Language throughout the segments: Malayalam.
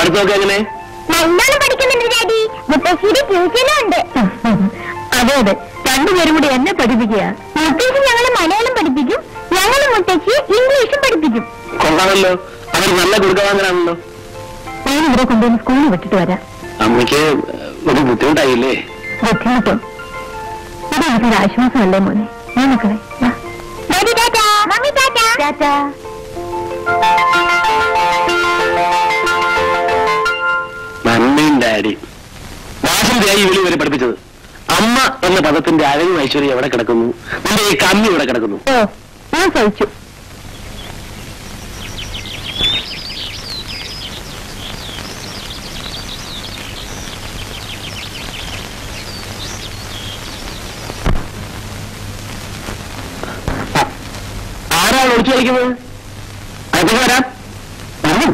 പഠിത്തമൊക്കെ എങ്ങനെ നല്ലോണം പഠിക്കുന്നുണ്ട് ഡാഡി മുത്തശ്ശിയുടെ ട്യൂഷനും ഉണ്ട് അതെ അതെ രണ്ടുപേരും കൂടി എന്നെ പഠിപ്പിക്കുക മുത്തശ്ശി ഞങ്ങളെ മലയാളം പഠിപ്പിക്കും ഞങ്ങൾ മുത്തശ്ശി ഇംഗ്ലീഷും പഠിപ്പിക്കും കൊള്ളാമല്ലോ അവർ നല്ല കൊടുക്കവാങ്ങനാണല്ലോ ഞാൻ ഇവരെ കൊണ്ടുവന്ന് സ്കൂളിൽ വിട്ടിട്ട് വരാം അമ്മയ്ക്ക് ഒരു ബുദ്ധിമുട്ടായില്ലേ ബുദ്ധിമുട്ടോ ഇത് എനിക്കൊരു ആശ്വാസമല്ലേ മോനെ ഞാൻ മക്കളെ മമ്മിയും ഡാഡി വാസന്തിയായി ഇവളി വരെ പഠിപ്പിച്ചത് അമ്മ എന്ന പദത്തിന്റെ അഴകും ഐശ്വര്യം എവിടെ കിടക്കുന്നു നിന്റെ ഈ കമ്മി എവിടെ കിടക്കുന്നു ഓ ഞാൻ സഹിച്ചു ആരാണ് ഒളിച്ചു കളിക്കുന്നത് അതൊക്കെ വരാം വരണം.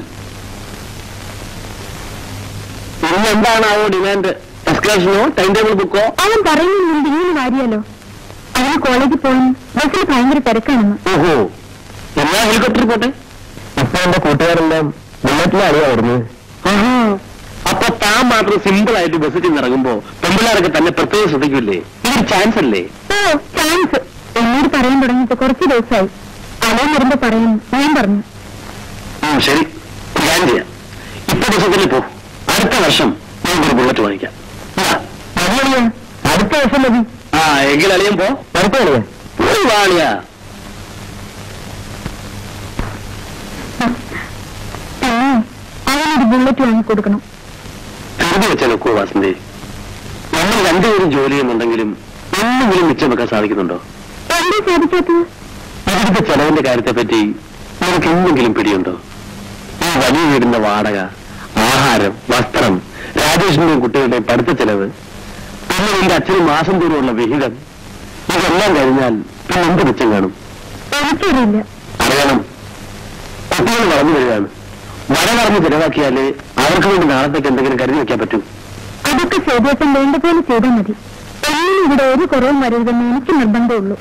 ഇന്ന് എന്താണാവോ ഡിമാൻഡ് എക്സ്കർഷനോ ടൈം ടേബിൾ ബുക്കോ അവൻ പറയുന്നുണ്ട് ഇങ്ങനെ കാര്യമല്ലോ അവന് കോളേജിൽ പോയി ബസ്സിൽ ഭയങ്കര തിരക്കാണെന്ന് ഓഹോ എന്നാ ഹെലികോപ്റ്ററിൽ പോട്ടെ ഇപ്പൊ എന്റെ കൂട്ടുകാരെല്ലാം ബുള്ളറ്റിലാണ് വരുന്നത് അപ്പൊ താൻ മാത്രം സിമ്പിൾ ആയിട്ട് ബസ്സിൽ ചെന്ന് ഇറങ്ങുമ്പോ പെമ്പിള്ളാരൊക്കെ തന്നെ പ്രത്യേകം ശ്രദ്ധിക്കില്ലേ ഇതൊരു ചാൻസ് അല്ലേ ഓ ചാൻസ് എന്നോട് പറയാൻ തുടങ്ങിയിട്ട് കുറച്ച് ദിവസമായി അലയും വരുമ്പോ പറയും ഞാൻ പറഞ്ഞു ഉം, ശരി ഒരു കാര്യം ചെയ്യാം ഇപ്പൊ ബസ്സത്തിൽ പോ അടുത്ത വർഷം നമുക്കൊരു ബുള്ളറ്റ് വാങ്ങിക്കാം ആ, അടുത്ത വർഷം മതി ആ എങ്കിൽ അളിയൻ പോ അടുത്ത ഒരു വാളിയാ അവനൊരു ബുള്ളറ്റ് വാങ്ങിക്കൊടുക്കണം കരുതി വെച്ചാൽ ഒക്കോ വാസന്തി നമ്മൾ രണ്ടുപേരും ജോലി ചെയ്യുന്നുണ്ടെങ്കിലും എന്തെങ്കിലും മിച്ചം വെക്കാൻ സാധിക്കുന്നുണ്ടോ എന്തേ സാധിക്കാത്തത് ഇവിടുത്തെ ചെലവിന്റെ കാര്യത്തെ പറ്റി നിനക്ക് എന്തെങ്കിലും പിടിയുണ്ടോ ഈ വലിയ വീടിന്റെ വാടക ആഹാരം വസ്ത്രം രാജേഷിന്റെയും കുട്ടികളുടെയും പഠിത്ത ചെലവ് പിന്നെ നിന്റെ അച്ഛന് മാസം തോറുമുള്ള വിഹിതം ഇതെല്ലാം കഴിഞ്ഞാൽ പിന്നെ എന്ത് മിച്ചം കാണും എനിക്കറിയില്ല അറിയണം കുട്ടികൾ വളർന്നു വരികയാണ് വര പറഞ്ഞ് ചെലവാക്കിയാലേ അവർക്ക് വേണ്ടി നാളത്തേക്ക് എന്തെങ്കിലും കരുതി വെക്കാൻ പറ്റൂ അതൊക്കെ ശരിയപ്പം വേണ്ട പോലെ ചെയ്താൽ മതി ഒന്നിനും ഇവിടെ ഒരു കുറവും വരരുതെന്ന് എനിക്ക് നിർബന്ധമുള്ളൂ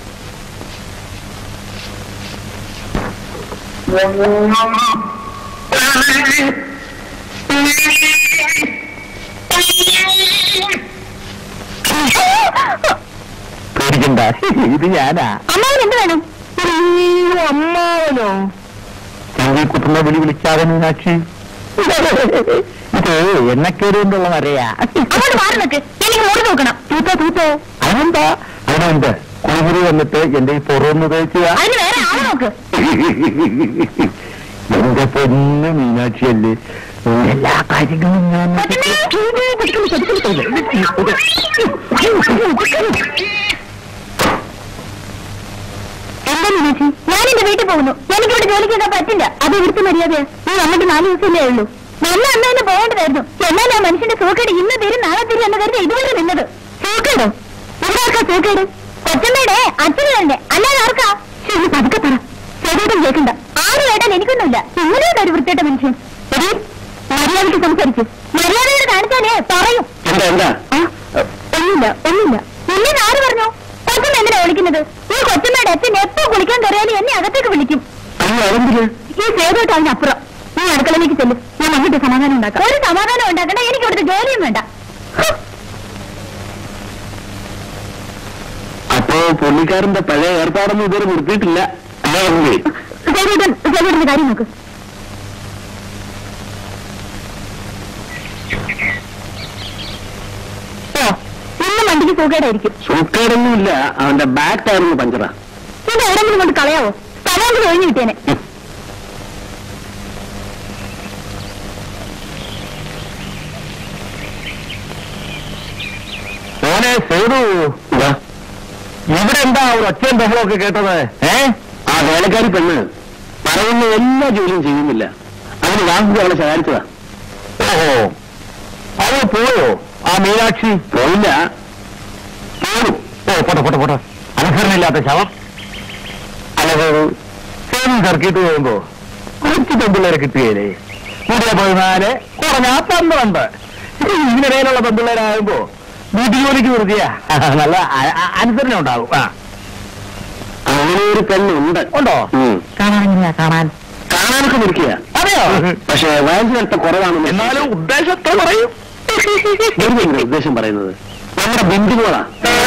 പേടിക്കണ്ട ഇത് ഞാനാ അമ്മാവൻ എന്ത് വേണം അമ്മാവനോ ചെവി കുത്തുന്ന വിളി വിളിക്കാതെ മീനാക്ഷി ഇത് എണ്ണക്കേടുകൊണ്ടുള്ള വരയാ അങ്ങോട്ട് മാറി നിൽക്ക് എനിക്ക് മുറി നോക്കണം തൂത്തോ തൂത്തോ അതെന്താ അതിനെന്ത് കുളിമുറി വന്നിട്ട് എന്റെ ഈ പൊറന്ന് തേക്കുക അതിന് വേറെ ആളെ നോക്ക് എന്റെ പൊന്ന് മീനാക്ഷിയല്ലേ എല്ലാ കാര്യങ്ങളും ഞാൻ എന്താ മീനാക്ഷി ഞാൻ എന്റെ വീട്ടിൽ പോകുന്നു എനിക്ക് ഇവിടെ ജോലിക്ക് കേൾക്കാൻ പറ്റില്ല അത് ഇവിടുത്തെ മര്യാദയാ നീ വന്നിട്ട് നാല് ദിവസമല്ലേ ഉള്ളൂ നല്ല അന്ന് തന്നെ പോകേണ്ടതായിരുന്നു എന്നാൽ ആ മനുഷ്യന്റെ സൂക്കേട് ഇന്ന് തരും നാളെ തരും എന്ന് കരുതി ഇതുവരെ നിന്നത് സൂക്കേടോ ഇവിടെ ആർക്കാ സൂക്കേട് കൊച്ചമ്മയുടെ അച്ഛന് തന്നെ അല്ലാതെ ആർക്കാ ശരി പതുക്കെ പറ ചേട്ടൻ കേൾക്കണ്ട ആര് കേട്ടാൽ എനിക്കൊന്നുമില്ല ഇങ്ങനെയാണ് ഒരു വൃത്തിയുടെ മനുഷ്യൻ എടീ, മര്യാദയ്ക്ക് സംസാരിച്ചു മര്യാദയോട് കാണിച്ചാലേ പറയും എന്താ എന്താ ആ, ഒന്നുമില്ല ഒന്നുമില്ല നിന്നെ ആര് പറഞ്ഞു കൊച്ചമ്മ എന്തിനാ വിളിക്കുന്നത് ഈ കൊച്ചമ്മയുടെ അച്ഛൻ എപ്പോ കുളിക്കാൻ കയറിയാലും എന്നെ അകത്തേക്ക് വിളിക്കും അയ്യോ അതെന്തിന് ഈ സേതോട്ട് അതിനപ്പുറം നീ അടുക്കളയിലേക്ക് ചെല്ലും ഞാൻ വന്നിട്ട് സമാധാനം ഉണ്ടാക്കാം ഒരു സമാധാനം ഉണ്ടാക്കണ്ട എനിക്ക് ഇവിടുത്തെ ജോലിയും വേണ്ട ഹ്, അപ്പോ പുള്ളിക്കാരന്റെ പഴയ ഏർപ്പാടൊന്നും ഇതുവരെ നിർത്തിയിട്ടില്ല അല്ലേ വസന്തി? സേതോട്ടൻ സേതോട്ടന്റെ കാര്യം നോക്ക് ഓ ഇന്ന് വണ്ടിക്ക് സുഖേടായിരിക്കും സൂക്കേടൊന്നുമില്ല അവന്റെ ബാക്ക് ടയറിന് പഞ്ചറാ ഇത് എവിടെങ്കിലും കൊണ്ട് കളയാവോ സ്ഥലമെങ്കിലും ഒഴിഞ്ഞു കിട്ടിയേനെ മോനെ സേതു ഇവിടെ എന്താ ഒരു ഒച്ചയും ബഹളമൊക്കെ കേട്ടത് ഏ ആ വേലക്കാരി പെണ്ണ് പറയുന്ന എല്ലാ ജോലിയും ചെയ്യുന്നില്ല അതിന് വാസു അവളെ സഹായിച്ചതാ ഓഹോ അവൾ പോയോ ആ മീനാക്ഷി പോയില്ല പോരും ഓ പോട്ടെ പോട്ടെ പോട്ടെ അനുസരണയില്ലാത്ത ശവം അല്ലാതെ സേവൻ സർക്കിട്ട് പോകുമ്പോ കുറച്ച് പെൺപിള്ളേരെ കിട്ടുകയില്ലേ കൂടിയ പതിനാല് കുറഞ്ഞ പന്ത്രണ്ട് ഇങ്ങനെയുള്ള പെൺപിള്ളേരാകുമ്പോ വീട്ടു ജോലിക്ക് വെറുതെയാ നല്ല അ- അ- അനുസരണ ഉണ്ടാവും ആ അങ്ങനെ ഒരു പെണ്ണുണ്ട് ഉണ്ടോ കാണാൻ കാണാൻ കാണാനൊക്കെ നിൽക്കുക അതെയോ പക്ഷേ വയസ്സിനടുത്ത കുറവാണെന്ന് എന്നാലും ഉദ്ദേശം എത്ര പറയും എന്തെങ്കിലും ഉദ്ദേശം പറയുന്നത് നമ്മുടെ ബന്ധുക്കളാ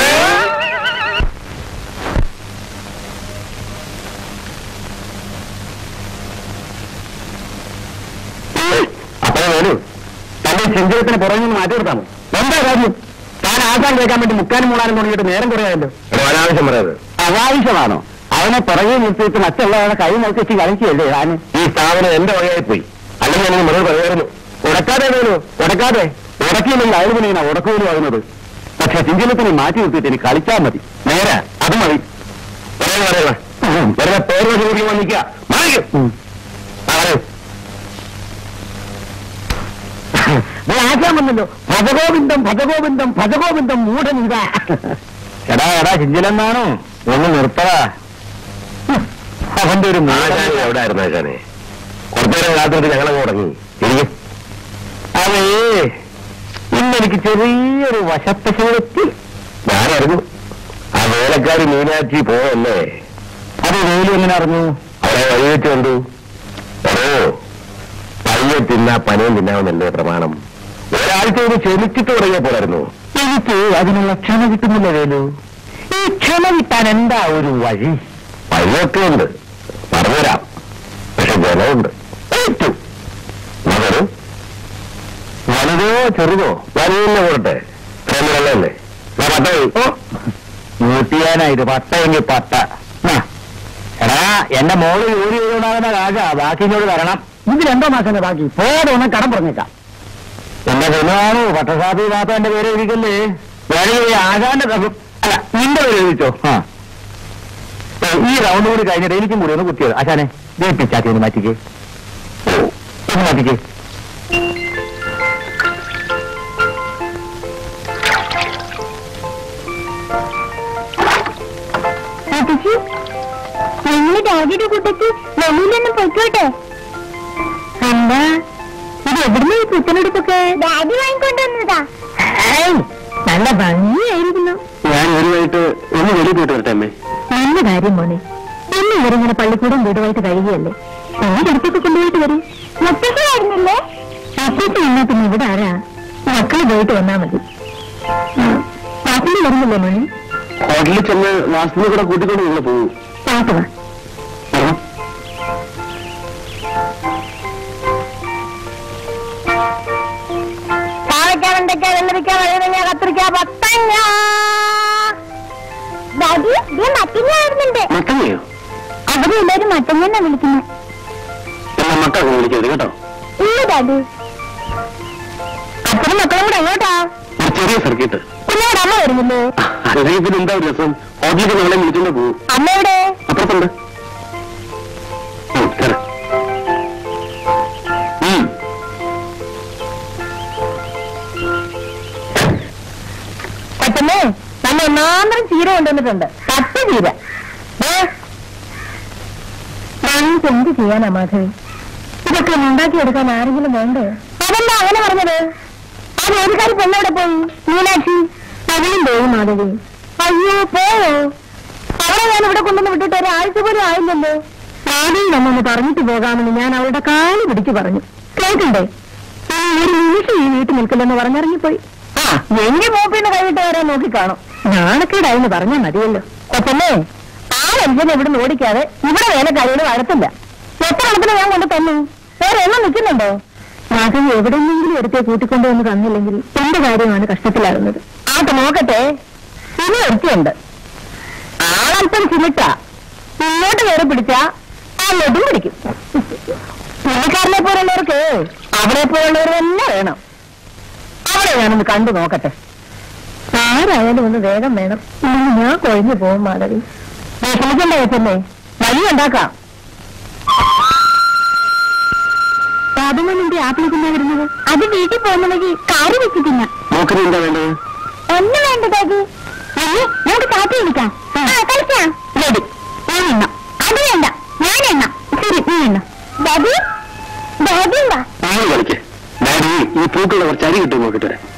അപ്പൊ വേണു തന്റെ ചെഞ്ചലത്തിന് പുറകിൽ നിന്ന് മാറ്റി കൊടുത്താമോ എന്താ കാര്യം താൻ ആശാൻ കേൾക്കാൻ വേണ്ടി മുക്കാനും മൂടാനും തുടങ്ങിയിട്ട് നേരം കുറയായല്ലോ അനാവശ്യം പറയത് അനാവശ്യമാണോ അവനെ പുറകെ നിർത്തിയിട്ട് മറ്റുള്ളവരുടെ കൈ നോക്കി വെച്ച് കളിക്കുകയല്ലേ ഞാൻ ഈ സ്ഥാപനം എന്റെ വകയായി പോയി അല്ലെങ്കിൽ എനിക്ക് മറുപടി പറയായിരുന്നു ഉടക്കാതെ വേണു ഉടക്കാതെ ഉടക്കിയില്ലെങ്കിൽ അയാൾ പിന്നെ ഇങ്ങനെ ഉടക്കോലും ആകുന്നത് പക്ഷെ ചിഞ്ചലത്തിന് മാറ്റി നിർത്തിയിട്ട് എനിക്ക് കളിച്ചാൽ മതി നേരെ അത് മതി പറയാൻ പറയുക വെറുതെ പേര് ചോദിക്കാൻ വന്നിക്കുക മാറിക്കും പറയൂ ആശാൻ വന്നല്ലോ ഭജഗോവിന്ദം ഭജഗോവിന്ദം ഭജഗോവിന്ദം മൂഢൻ ഇതാ എടാ എടാ ചിഞ്ചലെന്നാണോ ഒന്ന് നിർത്തടാ അവന്റെ ഒരു മൂഢൻ. ആശാനെ എവിടെ ആയിരുന്നു ആശാനെ കുറച്ചേരം കാത്തിട്ട് ഞങ്ങളങ്ങ് തുടങ്ങി ഇരിക്കും അതേ ഇന്നെനിക്ക് ചെറിയൊരു വശപ്പശവെത്തി ഞാനറിഞ്ഞു ആ വേലക്കാരി മീനാക്ഷി പോയല്ലേ അത് വേലു എങ്ങനെ അറിഞ്ഞു അവരെ വഴി വെച്ച് കണ്ടു ഓ പയ്യെ തിന്നാ പനയും തിന്നാമെന്ന് എന്റെ പ്രമാണം ഒരാഴ്ച ഒരു ക്ഷമിച്ചിട്ട് തുടങ്ങിയപ്പോഴായിരുന്നു എനിക്ക് അതിനുള്ള ക്ഷമ കിട്ടുന്നില്ല വേലു ഈ ക്ഷമ കിട്ടാൻ എന്താ ഒരു വഴി വഴിയൊക്കെ ഉണ്ട് പറഞ്ഞുതരാം പക്ഷെ ജലമുണ്ട് ഏറ്റു മകന് വലുതോ ചെറുതോ വലിയ പോട്ടെ വെള്ളല്ലേ പട്ട ഓ നൂറ്റിയാനായിട്ട് പട്ടയെങ്കിൽ പട്ട ആ. എടാ എന്റെ മോള് ജോലി ചെയ്തുകൊണ്ടാകുന്ന കാശ ബാക്കി ഇങ്ങോട്ട് തരണം ഇത് രണ്ടോ മാസം ബാക്കി പോതൊന്നും കടം പറഞ്ഞേക്കാം എന്റെ പെണ്ണാണോ പട്ടസാധി കാത്ത എന്റെ പേര് എഴുതിക്കല്ലേ വേണമെങ്കിൽ ആശാന്റെ കസം അല്ല നിന്റെ പേര് എഴുതിച്ചോ ആ ഏ, ഈ റൗണ്ട് കൂടി കഴിഞ്ഞിട്ട് എനിക്കും കൂടി ഒന്ന് കുത്തിയത് ആശാനെ ദേ പിച്ചാത്തി ഒന്ന് മാറ്റിക്കേ ഓ, ഒന്ന് മാറ്റിക്കേ ഞങ്ങള് ഡാഡിയുടെ കൂട്ടത്തിൽ വെളിയിലൊന്നും പൊയ്ക്കോട്ടെ എന്താ ഇത് എവിടുന്ന് ഈ പുത്തനെടുപ്പൊക്കെ ഡാഡി വാങ്ങിക്കൊണ്ടുവന്നതാ നല്ല ഭംഗിയായിരിക്കുന്നു ഞാൻ ഒരു വൈകിട്ട് ഒന്ന് വെളിയിൽ പോയിട്ട് വരട്ടെ അമ്മേ നല്ല കാര്യം മോനെ ഇന്ന് ഇവരിങ്ങനെ പള്ളിക്കൂടം വീടുമായിട്ട് കഴിയുകയല്ലേ എന്റെ അടുത്തൊക്കെ കൊണ്ടുപോയിട്ട് വരും മുത്തശ്ശിയായിരുന്നില്ലേ മുത്തശ്ശി എന്നാ പിന്നെ ഇവിടെ ആരാ മക്കള് പോയിട്ട് വന്നാ മതി പാട്ടിൽ വരുന്നില്ലേ മോനെ ഹോട്ടലിൽ ചെന്ന് വാസ്തുവിനെ കൂടെ കൂട്ടിക്കൊണ്ട് നിങ്ങൾ പോകും പാട്ട് വാ പാവയ്ക്ക വെണ്ടയ്ക്ക വെള്ളരിക്ക വഴുതങ്ങ കത്തിരിക്ക പത്തങ്ങ ഡാഡി ഇത് മത്തങ്ങ വരുന്നുണ്ട് മട്ടങ്ങയോ അവിടെ എല്ലാവരും മത്തങ്ങ എന്നാ വിളിക്കുന്നത് എന്നാ മക്കളെ വിളിക്കരുത് കേട്ടോ ഇല്ല ഡാഡി അച്ഛനും മക്കളും കൂടെ എങ്ങോട്ടാ ഒരു ചെറിയ സർക്കിട്ട് പിന്നെ അവിടെ അമ്മ വരുന്നില്ലേ അല്ലെങ്കിൽ പിന്നെ എന്താ ഒരു രസം ഹോട്ടലിലേക്ക് നമ്മളെ വിളിച്ചുകൊണ്ട് പോകും അമ്മ എവിടെ അപ്പുറത്തുണ്ട് ഉം, കേറ്. ഉം. പറ്റുന്നേ നല്ല ഒന്നാന്തരം ചീര കൊണ്ടുവന്നിട്ടുണ്ട് പത്ത് ചീര ദേ, ഞങ്ങൾക്ക് എന്ത് ചെയ്യാനാ മാധവി ഇതൊക്കെ ഉണ്ടാക്കിയെടുക്കാൻ ആരെങ്കിലും വേണ്ടേ അതെന്താ അങ്ങനെ പറഞ്ഞത് ആ ജോലിക്കാരി പെണ്ണെവിടെ പോയി മീനാക്ഷി അവളും പോയി മാധവി അയ്യോ പോയോ അവളെ ഞാൻ ഇവിടെ കൊണ്ടുവന്ന് വിട്ടിട്ട് ഒരാഴ്ച പോലും ആയില്ലല്ലോ ആദ്യം നമ്മൊന്ന് പറഞ്ഞിട്ട് പോകാമെന്ന് ഞാൻ അവളുടെ കാല് പിടിച്ചു പറഞ്ഞു കേൾക്കണ്ടേ ആ, ഒരു നിമിഷം ഈ വീട്ടിൽ നിൽക്കില്ലെന്ന് പറഞ്ഞിറങ്ങിപ്പോയി ആ എന്റെ മൂപ്പിന്ന് കൈവിട്ട് വരാൻ നോക്കി കാണും നാണക്കേടായെന്ന് പറഞ്ഞാൽ മതിയല്ലോ കൊച്ചല്ലേ ആ മനുഷ്യനെ ഇവിടുന്ന് ഓടിക്കാതെ ഇവിടെ വേലക്കാരിയോട് വഴത്തില്ല എത്ര എണ്ണത്തിന് ഞാൻ കൊണ്ട് തന്നു വേറെ എണ്ണം നിൽക്കുന്നുണ്ടോ മാധവി എവിടെയെങ്കിലും എടുത്തേ കൂട്ടിക്കൊണ്ടുവന്ന് തന്നില്ലെങ്കിൽ എന്റെ കാര്യമാണ് കഷ്ടത്തിലാകുന്നത് ആട്ട് നോക്കട്ടെ ഇനി ഒരുത്തിയുണ്ട് ആളല്പം ചിമിട്ടാ ഇങ്ങോട്ട് കയറി പിടിച്ചാ ആ ലഡും പിടിക്കും പുള്ളിക്കാരനെ പോലുള്ളവർക്ക് അവരെ പോലുള്ളവർ തന്നെ വേണം അവളെ ഞാനൊന്ന് കണ്ടു നോക്കട്ടെ ആരായാലും ഒന്ന് വേഗം വേണം ഇല്ലെങ്കിൽ ഞാൻ കൊഴിഞ്ഞു പോകും മാധവി നീ ക്ഷമിക്കണ്ടേ വെച്ചല്ലേ വഴി ഉണ്ടാക്കാം സാധുമണിന്റെ ആപ്പിൾ തിന്നാ വരുന്നത് അത് വീട്ടിൽ പോകുന്ന വഴി കാറി വെച്ച് തിന്നാം മോക്കിന് എന്താ വേണ്ടത് ഒന്നും വേണ്ട ഡാഡി നമുക്ക് കാപ്പി കളിക്കാം കളിക്കാം റെഡി ഞാൻ എണ്ണ അത് വേണ്ട ഞാൻ എണ്ണ ശരി നീ എണ്ണ ഡാഡി ഡാഡി വാ നിങ്ങൾ കളിക്ക് ഡാഡി ഈ പൂക്കളുടെ കുറച്ച് അരി കിട്ടും നോക്കിട്ട് വരാം